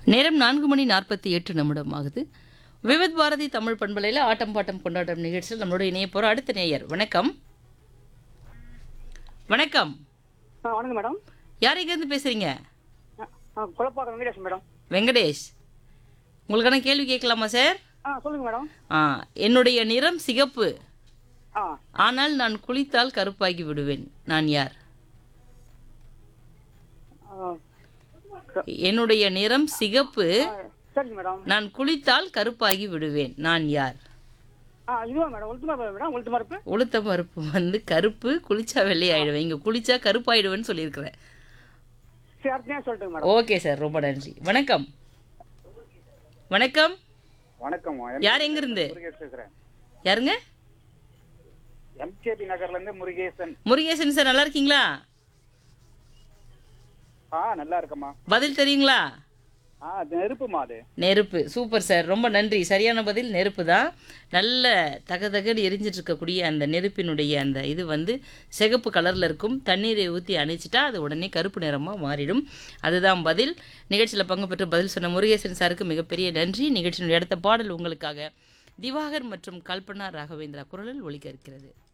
நேரம் நான்கு மணி நாற்பத்தி எட்டு நிமிடம் ஆகுது விவித் பாரதி தமிழ் பண்பலையில் ஆட்டம் பாட்டம் கொண்டாட்டம் நிகழ்ச்சியில் நம்மளோட இணைய போகிற அடுத்த நேயர் வணக்கம் வணக்கம் ஆ வணக்கம் மேடம் யார் எங்கேருந்து பேசுகிறீங்க ஆ, ஆ குழப்பாக்கம் வெங்கடேஷ் மேடம் வெங்கடேஷ் உங்களுக்கான கேள்வி கேட்கலாமா சார் ஆ சொல்லுங்க மேடம் ஆ என்னுடைய நிறம் சிகப்பு ஆ ஆனால் நான் குளித்தால் கருப்பாகி விடுவேன் நான் யார் ஆ, என்னுடைய நிறம் சிகப்பு ஆ, சரிங்க மேடம் நான் குளித்தால் கருப்பாகி விடுவேன் நான் யார் ஆ இதுவா மேடம் உளுத்து மரப்பு மேடம் உளுத்து மரப்பு உளுத்த பருப்பு வந்து கருப்பு குளிச்சா வெள்ளை ஆயிடுவேன் இங்க குளிச்சா கருப்பாயிடுவேன்னு சொல்லியிருக்கிறேன் சரி அடுத்த நேரம் சொல்லிட்டுங்க மேடம் ஓகே சார் ரொம்ப நன்றி வணக்கம் வணக்கம் வணக்கம் யார் எங்க இருந்து முருகேஷ் பேசுறேன் யாருங்க எம்கேபி நகர்ல இருந்து முருகேசன் முருகேசன் சார் நல்லா இருக்கீங்களா ஆ நல்லா இருக்கம்மா பதில் தெரியுங்களா ஆ நெருப்புமா அது நெருப்பு சூப்பர் சார் ரொம்ப நன்றி சரியான பதில் நெருப்பு தான் நல்ல தகதகன்னு எரிஞ்சிட்டு இருக்கக்கூடிய அந்த நெருப்பினுடைய அந்த இது வந்து சிகப்பு கலரில் இருக்கும் தண்ணீரை ஊற்றி அணைச்சிட்டா அது உடனே கருப்பு நிறமாக மாறிடும் அதுதான் பதில் நிகழ்ச்சியில் பங்கு பெற்று பதில் சொன்ன முருகேசன் சாருக்கு மிகப்பெரிய நன்றி நிகழ்ச்சியினுடைய அடுத்த பாடல் உங்களுக்காக திவாகர் மற்றும் கல்பனா ராகவேந்திரா குரலில் ஒலிக்க இருக்கிறது